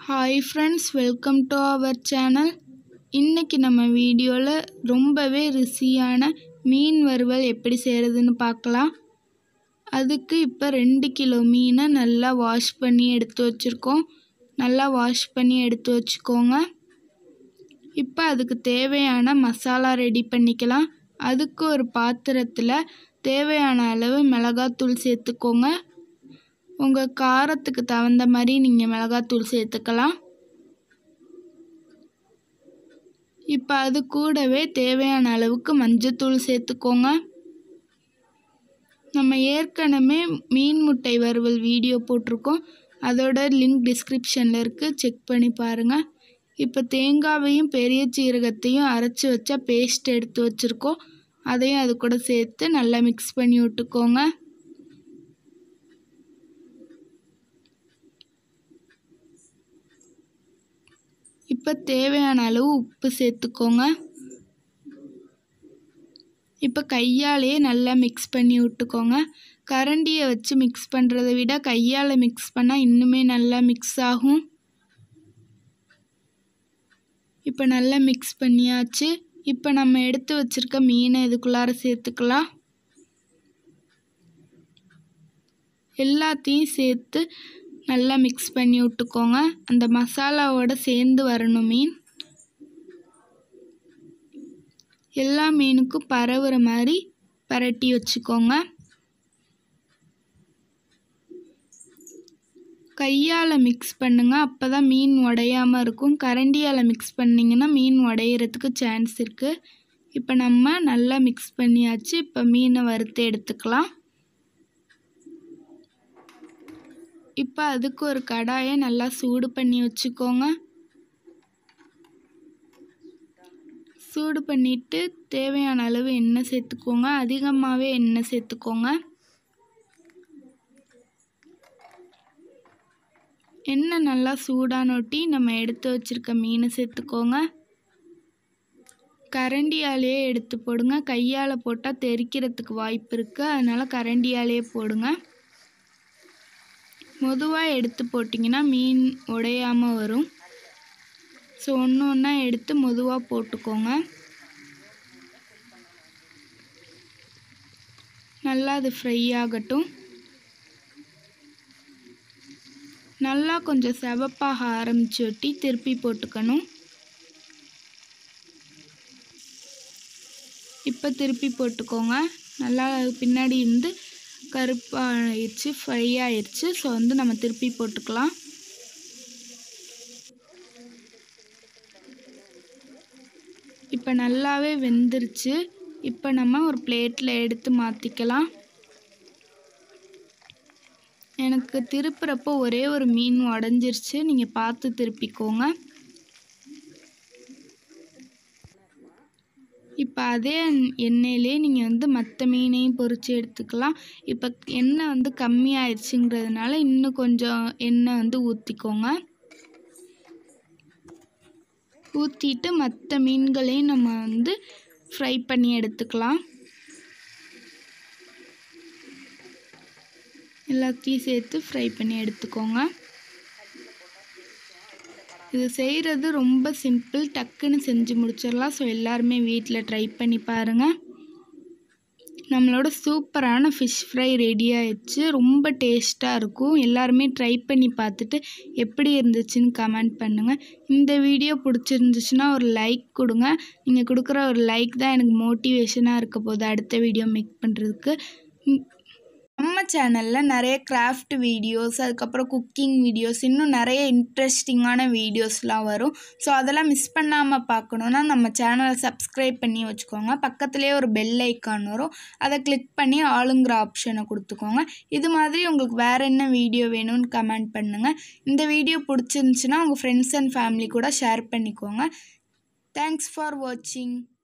hi friends welcome to our channel இன்றைக்கி நம்ம வீடியோவில் ரொம்பவே ருசியான மீன் வறுவல் எப்படி செய்கிறதுன்னு பார்க்கலாம் அதுக்கு இப்போ ரெண்டு கிலோ மீனை நல்லா வாஷ் பண்ணி எடுத்து வச்சுருக்கோம் நல்லா வாஷ் பண்ணி எடுத்து வச்சுக்கோங்க இப்போ அதுக்கு தேவையான மசாலா ரெடி பண்ணிக்கலாம் அதுக்கு ஒரு பாத்திரத்தில் தேவையான அளவு மிளகாத்தூள் சேர்த்துக்கோங்க உங்கள் காரத்துக்கு தகுந்த மாதிரி நீங்கள் மிளகாத்தூள் சேர்த்துக்கலாம் இப்போ அது கூடவே தேவையான அளவுக்கு மஞ்சத்தூள் சேர்த்துக்கோங்க நம்ம ஏற்கனவே மீன் முட்டை வறுவல் வீடியோ போட்டிருக்கோம் அதோட லிங்க் டிஸ்கிரிப்ஷனில் இருக்குது செக் பண்ணி பாருங்கள் இப்போ தேங்காவையும் பெரிய சீரகத்தையும் அரைச்சி வச்ச பேஸ்ட் எடுத்து வச்சுருக்கோம் அதையும் அது கூட சேர்த்து நல்லா மிக்ஸ் பண்ணி விட்டுக்கோங்க இப்போ தேவையான அளவு உப்பு சேர்த்துக்கோங்க இப்போ கையாலேயே நல்லா மிக்ஸ் பண்ணி விட்டுக்கோங்க கரண்டியை வச்சு மிக்ஸ் பண்ணுறதை விட கையால் மிக்ஸ் பண்ணால் இன்னுமே நல்லா மிக்ஸ் ஆகும் இப்போ நல்லா மிக்ஸ் பண்ணியாச்சு இப்போ நம்ம எடுத்து வச்சுருக்க மீனை இதுக்குள்ளார சேர்த்துக்கலாம் எல்லாத்தையும் சேர்த்து நல்லா மிக்ஸ் பண்ணி விட்டுக்கோங்க அந்த மசாலாவோட சேர்ந்து வரணும் மீன் எல்லா மீனுக்கும் பரவுற மாதிரி பரட்டி வச்சுக்கோங்க கையால் மிக்ஸ் பண்ணுங்கள் அப்போ தான் மீன் உடையாமல் இருக்கும் கரண்டியால் மிக்ஸ் பண்ணிங்கன்னா மீன் உடையிறதுக்கு சான்ஸ் இருக்குது இப்போ நம்ம நல்லா மிக்ஸ் பண்ணியாச்சு இப்போ மீனை வறுத்து எடுத்துக்கலாம் இப்போ அதுக்கு ஒரு கடாயை நல்லா சூடு பண்ணி வச்சுக்கோங்க சூடு பண்ணிவிட்டு தேவையான அளவு எண்ணெய் சேர்த்துக்கோங்க அதிகமாகவே எண்ணெய் சேர்த்துக்கோங்க எண்ணெய் நல்லா சூடானொட்டி நம்ம எடுத்து வச்சுருக்க மீனை சேர்த்துக்கோங்க கரண்டியாலேயே எடுத்து போடுங்க கையால் போட்டால் தெறிக்கிறதுக்கு வாய்ப்பு இருக்குது அதனால் கரண்டியாலேயே போடுங்க மெதுவாக எடுத்து போட்டிங்கன்னா மீன் உடையாமல் வரும் ஸோ ஒன்று ஒன்றா எடுத்து மெதுவாக போட்டுக்கோங்க நல்லா அது ஃப்ரை ஆகட்டும் நல்லா கொஞ்சம் செவப்பாக ஆரம்பிச்சு ஒட்டி திருப்பி போட்டுக்கணும் இப்போ திருப்பி போட்டுக்கோங்க நல்லா பின்னாடி இருந்து கருப்பாகிடுச்சு ஃப்ரை ஆயிடுச்சு ஸோ வந்து நம்ம திருப்பி போட்டுக்கலாம் இப்போ நல்லாவே வெந்துருச்சு இப்போ நம்ம ஒரு பிளேட்டில் எடுத்து மாற்றிக்கலாம் எனக்கு திருப்புறப்போ ஒரே ஒரு மீன் உடஞ்சிருச்சு நீங்கள் பார்த்து திருப்பிக்கோங்க இப்போ அதே எண்ணெயிலே நீங்கள் வந்து மற்ற மீனையும் பொரித்து எடுத்துக்கலாம் இப்போ எண்ணெய் வந்து கம்மியாயிடுச்சுங்கிறதுனால இன்னும் கொஞ்சம் எண்ணெய் வந்து ஊற்றிக்கோங்க ஊற்றிட்டு மற்ற மீன்களையும் நம்ம வந்து ஃப்ரை பண்ணி எடுத்துக்கலாம் எல்லாத்தையும் சேர்த்து ஃப்ரை பண்ணி எடுத்துக்கோங்க இது செய்கிறது ரொம்ப சிம்பிள் டக்குன்னு செஞ்சு முடிச்சிடலாம் ஸோ எல்லாருமே வீட்டில் ட்ரை பண்ணி பாருங்கள் நம்மளோட சூப்பரான ஃபிஷ் ஃப்ரை ரெடி ஆயிடுச்சு ரொம்ப டேஸ்ட்டாக இருக்கும் எல்லாருமே ட்ரை பண்ணி பார்த்துட்டு எப்படி இருந்துச்சுன்னு கமெண்ட் பண்ணுங்கள் இந்த வீடியோ பிடிச்சிருந்துச்சுன்னா ஒரு லைக் கொடுங்க நீங்கள் கொடுக்குற ஒரு லைக் தான் எனக்கு மோட்டிவேஷனாக இருக்க போகுது அடுத்த வீடியோ மேக் பண்ணுறதுக்கு நம்ம சேனலில் நிறைய கிராஃப்ட் வீடியோஸ் அதுக்கப்புறம் குக்கிங் வீடியோஸ் இன்னும் நிறைய இன்ட்ரெஸ்டிங்கான வீடியோஸ்லாம் வரும் ஸோ அதெல்லாம் மிஸ் பண்ணாமல் பார்க்கணுன்னா நம்ம சேனலை சப்ஸ்கிரைப் பண்ணி வச்சுக்கோங்க பக்கத்துலேயே ஒரு பெல் ஐக்கான் வரும் அதை கிளிக் பண்ணி ஆளுங்கிற ஆப்ஷனை கொடுத்துக்கோங்க இது மாதிரி உங்களுக்கு வேறு என்ன வீடியோ வேணும்னு கமெண்ட் பண்ணுங்கள் இந்த வீடியோ பிடிச்சிருந்துச்சுன்னா உங்கள் ஃப்ரெண்ட்ஸ் அண்ட் ஃபேமிலி கூட ஷேர் பண்ணிக்கோங்க தேங்க்ஸ் ஃபார் வாட்சிங்